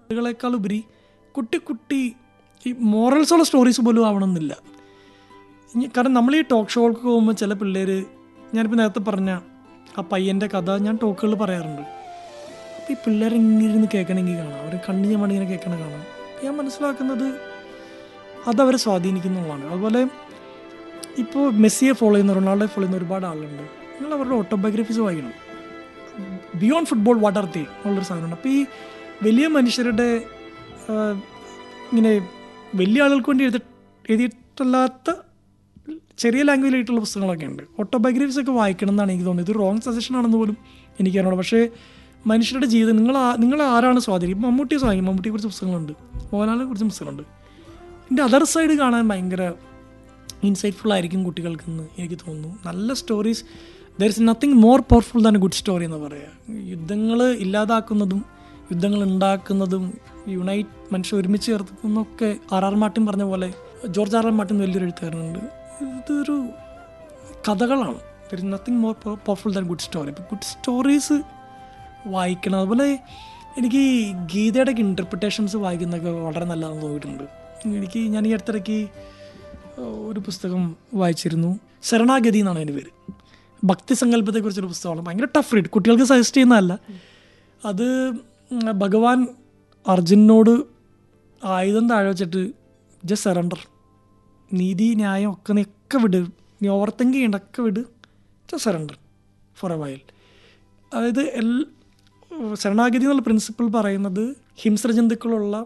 കളേക്കാൾ ഉപരി കുട്ടി കുട്ടി ഈ മോറൽസുള്ള സ്റ്റോറീസ് പോലും ആവണമെന്നില്ല ഇനി- കാരണം നമ്മൾ ഈ ടോക്ക് ഷോകൾക്ക് പോകുമ്പോൾ ചില പിള്ളേർ ഞാനിപ്പോൾ നേരത്തെ പറഞ്ഞ ആ പയ്യൻ്റെ കഥ ഞാൻ ടോക്കുകളിൽ പറയാറുണ്ട് അപ്പോൾ ഈ പിള്ളേർ ഇങ്ങനെ ഇരുന്ന് കേൾക്കണമെങ്കിൽ കാണാം അവർ കണ്ണിഞ്ഞ മണിങ്ങനെ കേൾക്കണ കാണാം അപ്പോൾ ഞാൻ മനസ്സിലാക്കുന്നത് അതവരെ സ്വാധീനിക്കുന്നുള്ളതാണ് അതുപോലെ ഇപ്പോൾ മെസ്സിയെ ഫോളോ ചെയ്യുന്ന റൊണാൾഡോയെ ഫോളോ ചെയ്യുന്ന ഒരുപാട് ആളുണ്ട് നിങ്ങൾ അവരുടെ ഓട്ടോബയോഗ്രഫീസ് വായിക്കണം ബിയോണ്ട് ഫുട്ബോൾ വാട്ട് ആർ തേ എന്നുള്ളൊരു സാധനമുണ്ട് അപ്പോൾ ഈ വലിയ മനുഷ്യരുടെ ആ, ഇങ്ങനെ വലിയ ആളുകൾക്ക് വേണ്ടി എഴുതി എഴുതിയിട്ടല്ലാത്ത ചെറിയ ലാംഗ്വേജിലായിട്ടുള്ള പുസ്തകങ്ങളൊക്കെ ഉണ്ട് ഓട്ടോബയോഗ്രഫീസ് ഒക്കെ വായിക്കണം എന്നാണ് എനിക്ക് തോന്നുന്നത് ഇത് റോങ് സജഷൻ ആണെന്ന് പോലും എനിക്ക് അറിയണം പക്ഷേ മനുഷ്യരുടെ ജീവിതം നിങ്ങൾ ആ- നിങ്ങൾ ആരാണ് സ്വാധീനം ഇപ്പം മമ്മൂട്ടിയെ സ്വാധീനം മമ്മൂട്ടിയെ കുറിച്ച് പുസ്തകങ്ങളുണ്ട് മോഹൻലാലിനെ കുറിച്ച് പുസ്തകങ്ങളുണ്ട് ഇതിൻ്റെ അതർ സൈഡ് കാണാൻ ഭയങ്കര ഇൻസൈറ്റ്ഫുൾ ആയിരിക്കും കുട്ടികൾക്കെന്ന് എനിക്ക് തോന്നുന്നു നല്ല stories there is nothing more powerful than a good story എന്ന് പറയാം യുദ്ധങ്ങൾ ഇല്ലാതാക്കുന്നതും യുദ്ധങ്ങൾ ഉണ്ടാക്കുന്നതും യുണൈറ്റ് മനുഷ്യർ ഒരുമിച്ച് ചേർക്കുന്നതൊക്കെ ആർ ആർ മാർട്ടിൻ പറഞ്ഞ പോലെ ജോർജ് ആർ ആർ മാർട്ടിൻ വലിയൊരു എഴുത്തുകാരനുണ്ട് ഇതൊരു കഥകളാണ് there is nothing more powerful than good story ഇപ്പോൾ ഗുഡ് സ്റ്റോറീസ് വായിക്കണം അതുപോലെ എനിക്ക് ഈ ഗീതയുടെ ഒക്കെ ഇൻ്റർപ്രിട്ടേഷൻസ് വായിക്കുന്നതൊക്കെ വളരെ നല്ലതാണെന്ന് തോന്നിയിട്ടുണ്ട് എനിക്ക് ഞാൻ ഈ അടുത്തിടയ്ക്ക് ഒരു പുസ്തകം വായിച്ചിരുന്നു ശരണാഗതി എന്നാണ് അതിൻ്റെ പേര് ഭക്തി സങ്കല്പത്തെക്കുറിച്ചൊരു പുസ്തകമാണ് ഭയങ്കര ടഫ് റീഡ് കുട്ടികൾക്ക് സജസ്റ്റ് ചെയ്യുന്നതല്ല അത് ഉം, ഭഗവാൻ അർജുനോട് ആയുധം താഴെ വെച്ചിട്ട് ജസ്റ്റ് സറണ്ടർ നീതി ന്യായം ഒക്കെ നീ ഒക്കെ വിട് നീ ഓവർ തിങ്ക് ചെയ്യണ്ട ഒക്കെ വിട് just surrender for a while അതായത് എൽ ശരണാഗതി എന്നുള്ള പ്രിൻസിപ്പിൾ പറയുന്നത് ഹിംസ്ര ജന്തുക്കളുള്ള